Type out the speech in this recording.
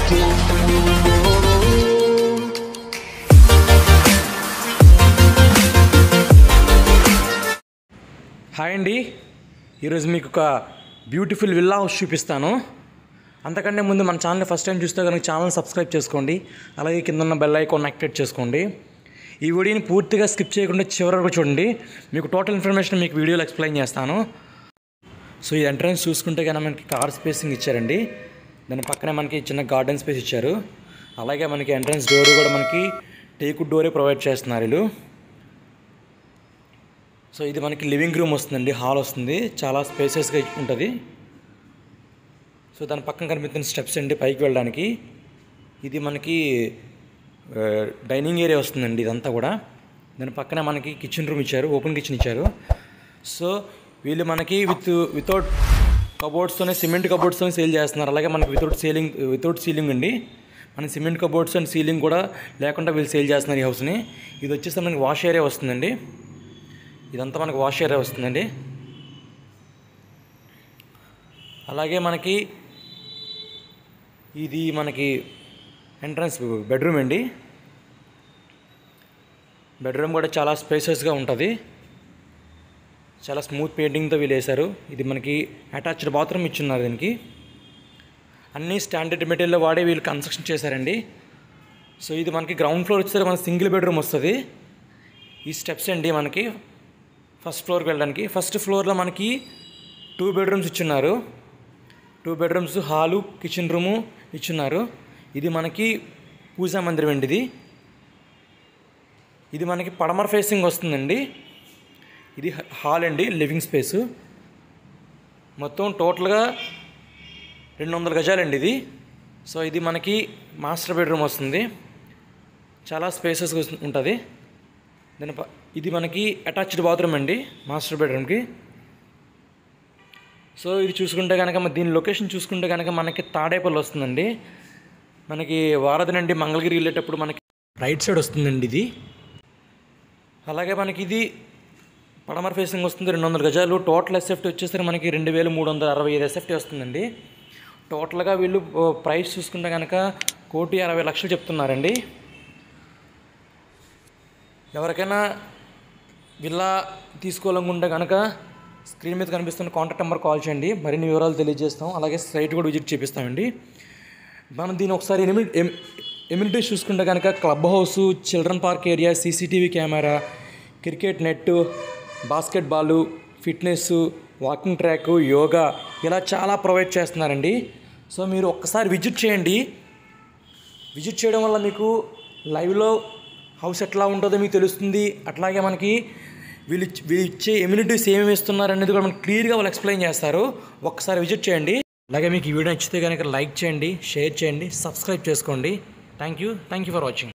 hi అండి ఈరోజు మీకు ఒక బ్యూటిఫుల్ విల్లా హౌస్ చూపిస్తాను అంతకంటే ముందు మన ఛానల్ ఫస్ట్ టైం చూస్తే కనుక ఛానల్ సబ్స్క్రైబ్ చేసుకోండి అలాగే కింద ఉన్న బెల్ ఐకాన్ యాక్టివేట్ చేసుకోండి ఈ వీడియోని పూర్తిగా స్కిప్ చేయకుండా చివరి వరకు చూడండి మీకు టోటల్ ఇన్ఫర్మేషన్ మీకు వీడియోలో ఎక్స్ప్లెయిన్ చేస్తాను సో ఈ ఎంట్రన్స్ చూసుకుంటే కనుక మనకి కార్ స్పేసింగ్ ఇచ్చారండి దాని పక్కనే మనకి చిన్న గార్డెన్ స్పేస్ ఇచ్చారు అలాగే మనకి ఎంట్రన్స్ డోర్ కూడా మనకి టేకుడ్ డోరే ప్రొవైడ్ చేస్తున్నారు వీళ్ళు సో ఇది మనకి లివింగ్ రూమ్ వస్తుందండి హాల్ వస్తుంది చాలా స్పేసెస్గా ఉంటుంది సో దాని పక్కన కనిపిస్తున్న స్టెప్స్ అండి పైకి వెళ్ళడానికి ఇది మనకి ఆ, డైనింగ్ ఏరియా వస్తుందండి ఇదంతా కూడా దాని పక్కన మనకి కిచెన్ రూమ్ ఇచ్చారు ఓపెన్ కిచెన్ ఇచ్చారు సో వీళ్ళు మనకి విత్ వితౌట్ కబోర్డ్స్తోనే సిమెంట్ కబోర్డ్స్తోనే సేల్ చేస్తున్నారు అలాగే మనకి వితౌట్ సీలింగ్ వితౌట్ సీలింగ్ అండి మన సిమెంట్ కబోర్డ్స్ అండ్ సీలింగ్ కూడా లేకుండా వీళ్ళు సేల్ చేస్తున్నారు ఈ హౌస్ని ఇది వచ్చేసి మనకి వాష్ ఏరియా వస్తుందండి ఇదంతా మనకి వాష్ ఏరియా వస్తుందండి అలాగే మనకి ఇది మనకి ఎంట్రన్స్ బెడ్రూమ్ అండి బెడ్రూమ్ కూడా చాలా స్పేసెస్గా ఉంటుంది చాలా స్మూత్ పెయింటింగ్తో వీళ్ళు వేశారు ఇది మనకి అటాచ్డ్ బాత్రూమ్ ఇచ్చున్నారు దీనికి అన్ని స్టాండర్డ్ మెటీరియల్ వాడే వీళ్ళు కన్స్ట్రక్షన్ చేశారండి సో ఇది మనకి గ్రౌండ్ ఫ్లోర్ వచ్చేసరికి మన సింగిల్ బెడ్రూమ్ వస్తుంది ఈ స్టెప్స్ అండి మనకి ఫస్ట్ ఫ్లోర్కి వెళ్ళడానికి ఫస్ట్ ఫ్లోర్లో మనకి టూ బెడ్రూమ్స్ ఇచ్చున్నారు two bedrooms hall kitchen room ఇచ్చున్నారు ఇది మనకి పూజా మందిరం అండి ఇది ఇది మనకి పడమర ఫేసింగ్ వస్తుందండి ఇది హాల్ అండి లివింగ్ స్పేసు మొత్తం టోటల్గా రెండు వందల గజాలండి ఇది సో ఇది మనకి మాస్టర్ బెడ్రూమ్ వస్తుంది చాలా స్పేసెస్ ఉంటుంది దాని ప- ఇది మనకి అటాచ్డ్ బాత్రూమ్ అండి మాస్టర్ బెడ్రూమ్కి సో ఇది చూసుకుంటే కనుక మ- దీని లొకేషన్ చూసుకుంటే కనుక మనకి తాడేపల్లి వస్తుందండి మనకి వారధి నుండి మంగళగిరి వెళ్ళేటప్పుడు మనకి రైట్ సైడ్ వస్తుందండి ఇది అలాగే మనకి ఇది పడమర ఫేసింగ్ వస్తుంది రెండు వందల గజాలు టోటల్ ఎస్ఎఫ్టీ వచ్చేసరికి మనకి రెండు వేల మూడు వందల అరవై ఐదు ఎస్ఎఫ్టీ వస్తుందండి టోటల్గా వీళ్ళు ఓ, ప్రైస్ చూసుకుంటే కనుక కోటి అరవై లక్షలు చెప్తున్నారండి ఎవరికైనా విల్లా తీసుకోవాలనుకుంటే కనుక స్క్రీన్ మీద కనిపిస్తున్న కాంటాక్ట్ నెంబర్ కాల్ చేయండి మరిన్ని వివరాలు తెలియజేస్తాం అలాగే సైట్ కూడా విజిట్ చేపిస్తామండి మనం దీని ఒకసారి ఎనిమి ఎమ్- ఎమ్యూనిటీస్ చూసుకుంటే కనుక clubhouse children park area CCTV camera cricket net basketball fitness walking track yoga ఇలా చాలా ప్రొవైడ్ చేస్తున్నారండి సో మీరు ఒక్కసారి విజిట్ చేయండి విజిట్ చేయడం వల్ల మీకు లైవ్లో హౌస్ ఎట్లా ఉంటుందో మీకు తెలుస్తుంది అట్లాగే మనకి వీళ్ళు ఇచ్- వీళ్ళు ఇచ్చే ఎమ్యూనిటీస్ ఏమేమి ఇస్తున్నారు అనేది కూడా మనకి క్లియర్గా వాళ్ళు ఎక్స్ప్లెయిన్ చేస్తారు ఒక్కసారి విజిట్ చేయండి అలాగే మీకు ఈ వీడియో నచ్చితే కనుక లైక్ చేయండి షేర్ చేయండి సబ్స్క్రైబ్ చేసుకోండి thank you thank you for watching